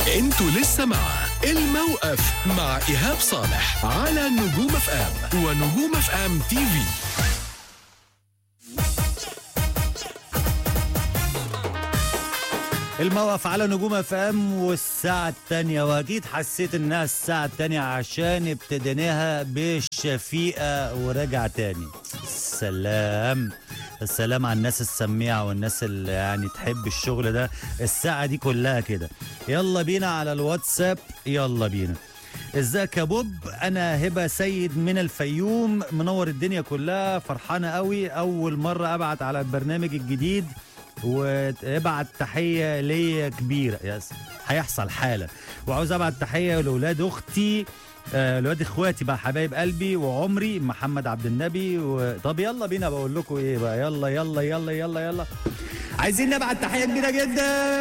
انتوا لسه مع الموقف مع ايهاب صالح على نجوم اف ام ونجوم اف ام تي في الموقف على نجوم اف ام والساعة التانية واكيد حسيت انها الساعة التانية عشان ابتديناها بالشفيقة ورجع تاني السلام السلام على الناس السميعة والناس اللي يعني تحب الشغل ده الساعة دي كلها كده يلا بينا على الواتساب يلا بينا ازيك يا بوب انا هبه سيد من الفيوم منور الدنيا كلها فرحانه قوي اول مره ابعت على البرنامج الجديد وابعت تحيه ليا كبيره يس هيحصل حالا وعاوز ابعت تحيه لاولاد اختي آه، لاولاد اخواتي بقى حبايب قلبي وعمري محمد عبد النبي و... طب يلا بينا بقول لكم ايه بقى يلا يلا يلا يلا يلا عايزين نبعت تحيه كبيره جدا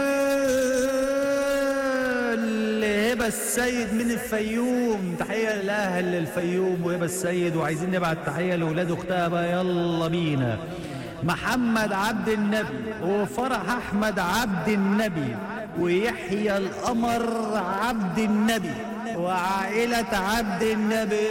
لهبه السيد من الفيوم تحيه لاهل الفيوم وهبه السيد وعايزين نبعت تحيه لاولاد اختها بقى يلا بينا محمد عبد النبي وفرح احمد عبد النبي ويحيى القمر عبد النبي وعائله عبد النبي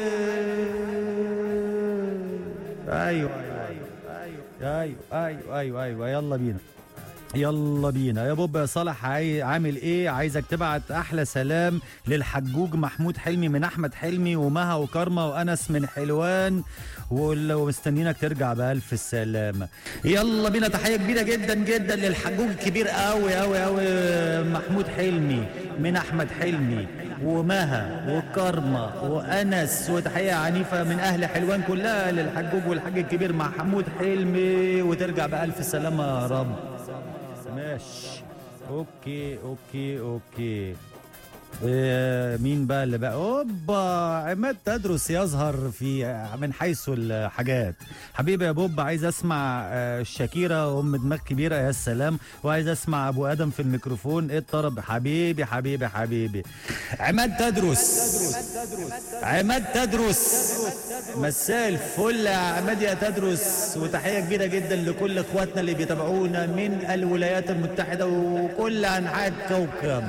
ايوه ايوه ايوه ايوه ايوه ايوه يلا بينا يلا بينا يا بوب يا صالح عاي... عامل ايه عايزك تبعت احلى سلام للحجوج محمود حلمي من احمد حلمي ومها وكرمه وانس من حلوان ولو مستنينك ترجع بالف السلامه يلا بينا تحيه كبيره جدا جدا للحجوج الكبير قوي قوي قوي محمود حلمي من احمد حلمي ومها وكرمه وانس وتحيه عنيفه من اهل حلوان كلها للحجوج والحاج الكبير محمود حلمي وترجع بالف سلامه يا رب ماشي اوكي اوكي اوكي إيه مين بقى اللي بقى اوبا عماد تدرس يظهر في من حيث الحاجات حبيبي يا بوب عايز اسمع آه، شاكيرة ام دماغ كبيرة يا سلام وعايز اسمع ابو ادم في الميكروفون ايه الطرب حبيبي حبيبي حبيبي عماد تدرس عماد تدرس مساء الفل يا عماد يا تدرس وتحية كبيرة جدا لكل اخواتنا اللي بيتابعونا من الولايات المتحدة وكل انحاء الكوكب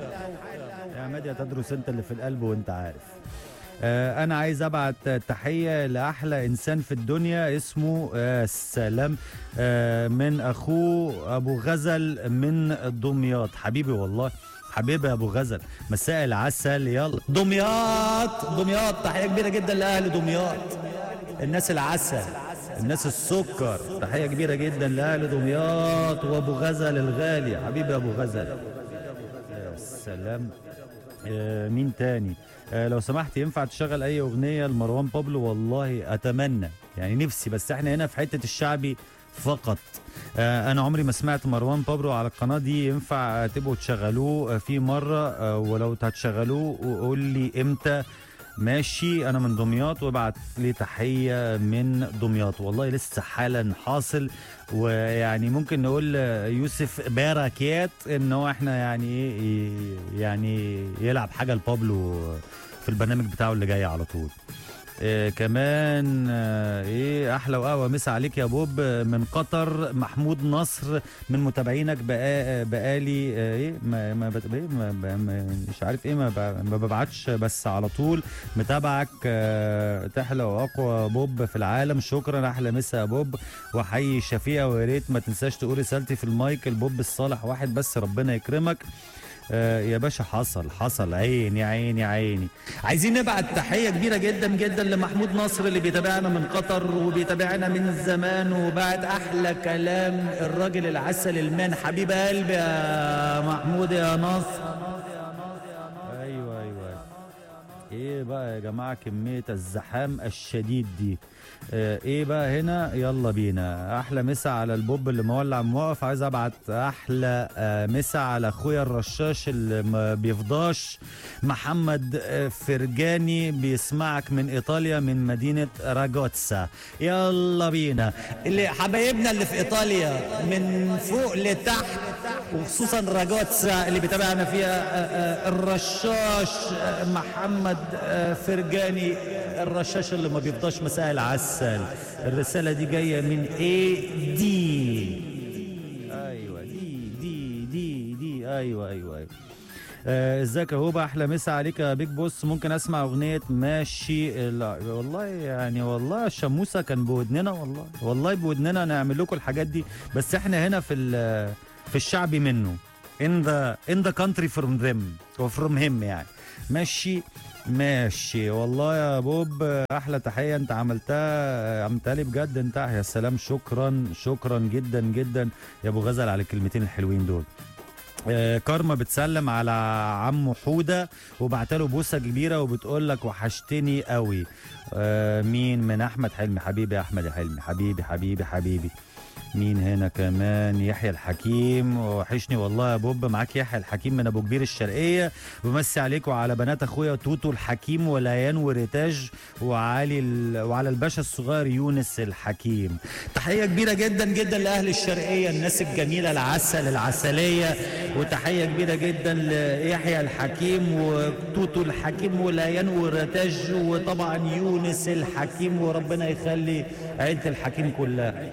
يا عماد يا تدرس انت اللي في القلب وانت عارف آه انا عايز ابعت تحيه لاحلى انسان في الدنيا اسمه آه السلام آه من اخوه ابو غزل من دمياط حبيبي والله حبيبي يا ابو غزل مساء العسل يلا دمياط دمياط تحيه كبيره جدا لاهل دمياط الناس العسل الناس السكر تحيه كبيره جدا لاهل دمياط وابو غزل الغالي حبيبي يا ابو غزل يا سلام آه، مين تاني آه، لو سمحت ينفع تشغل اي اغنيه لمروان بابلو والله اتمنى يعني نفسي بس احنا هنا في حته الشعبي فقط آه، انا عمري ما سمعت مروان بابلو على القناه دي ينفع تبقوا تشغلوه آه، في مره آه، ولو هتشغلوه قول لي امتى ماشي انا من دمياط وابعت لي تحيه من دمياط والله لسه حالا حاصل ويعني ممكن نقول يوسف باركات ان هو احنا يعني ايه يعني يلعب حاجه لبابلو في البرنامج بتاعه اللي جاي على طول إيه كمان آه، ايه احلى وقهوه مسا عليك يا بوب آه، من قطر محمود نصر من متابعينك بقى بقالي آه، ايه ما ما, بت- إيه ما, ما ما- مش عارف ايه ما, ب- ما ببعتش بس على طول متابعك آه، تحلى واقوى بوب في العالم شكرا احلى مسا يا بوب وحي شفيقه ويا ريت ما تنساش تقول رسالتي في المايك البوب الصالح واحد بس ربنا يكرمك آه يا باشا حصل حصل عيني عيني عيني عايزين نبعت تحيه كبيره جدا جدا لمحمود نصر اللي بيتابعنا من قطر وبيتابعنا من زمان وبعت احلى كلام الراجل العسل المان حبيب قلبي يا محمود يا نصر ايوه ايوه ايه بقى يا جماعه كميه الزحام الشديد دي آه، ايه بقى هنا يلا بينا احلى مسا على البوب اللي مولع موقف عايز ابعت احلى آه، مسا على اخويا الرشاش اللي ما بيفضاش محمد آه، فرجاني بيسمعك من ايطاليا من مدينه راجوتسا يلا بينا اللي حبايبنا اللي في ايطاليا من فوق لتحت وخصوصا راجوتسا اللي بيتابعنا فيها آه، آه، الرشاش آه، محمد آه، فرجاني الرشاش اللي ما بيفضاش مساء العسل الرسالة دي جاية من اي دي ايوه دي دي دي دي ايوه ايوه ايوه آه، ازيك يا هوبا احلى مسا عليك يا بيج بوس ممكن اسمع اغنيه ماشي لا والله يعني والله الشموسه كان بودننا والله والله بودننا نعمل لكم الحاجات دي بس احنا هنا في ال- في الشعبي منه in the in the country from them or from him يعني ماشي ماشي والله يا بوب احلى تحيه انت عملتها عملتها لي بجد انت يا سلام شكرا شكرا جدا جدا يا ابو غزل على الكلمتين الحلوين دول آه، كارما بتسلم على عمو حوده وبعتله بوسه كبيره وبتقول لك وحشتني قوي آه، مين من احمد حلمي حبيبي يا احمد يا حلمي حبيبي حبيبي حبيبي مين هنا كمان يحيى الحكيم وحشني والله يا بوب معاك يحيى الحكيم من ابو كبير الشرقيه بمسي عليكم وعلى بنات اخويا توتو الحكيم وليان وريتاج وعلي ال... وعلى الباشا الصغير يونس الحكيم تحيه كبيره جدا جدا لاهل الشرقيه الناس الجميله العسل العسليه وتحيه كبيره جدا ليحيى الحكيم وتوتو الحكيم وليان وريتاج وطبعا يونس الحكيم وربنا يخلي عيله الحكيم كلها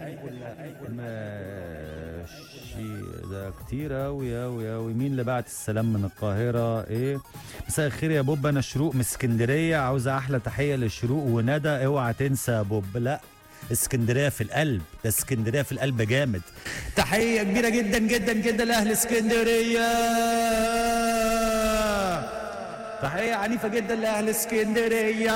ماشي ده كتير أوي أوي أوي مين اللي بعت السلام من القاهرة إيه مساء الخير يا بوب أنا شروق من اسكندرية عاوزة أحلى تحية لشروق وندى اوعى تنسى يا بوب لا اسكندريه في القلب ده اسكندريه في القلب جامد تحيه كبيره جدا جدا جدا لاهل اسكندريه تحيه عنيفه جدا لاهل اسكندريه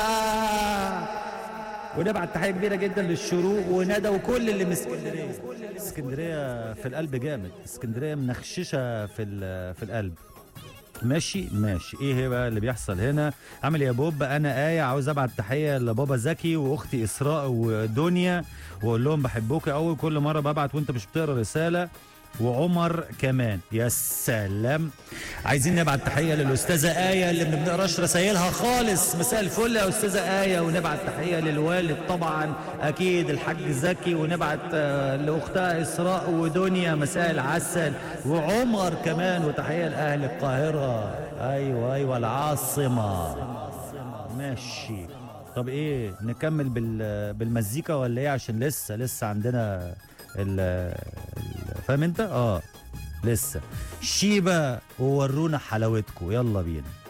ونبعت تحيه كبيره جدا للشروق وندى وكل اللي من اسكندريه اسكندريه في القلب جامد اسكندريه منخششه في ال- في القلب ماشي ماشي ايه هي بقى اللي بيحصل هنا عامل إيه يا بوب انا ايه عاوز ابعت تحيه لبابا زكي واختي اسراء ودنيا واقول لهم بحبوك قوي كل مره ببعت وانت مش بتقرا رساله وعمر كمان يا سلام عايزين نبعت تحيه للاستاذه ايه اللي ما بنقراش رسايلها خالص مساء الفل يا استاذه ايه ونبعت تحيه للوالد طبعا اكيد الحاج زكي ونبعت آه، لاختها اسراء ودنيا مساء العسل وعمر كمان وتحيه لاهل القاهره ايوه ايوه العاصمه ماشي طب ايه نكمل بال بالمزيكا ولا ايه عشان لسه لسه عندنا ال ال- فاهم انت اه لسه شيبه وورونا حلاوتكم يلا بينا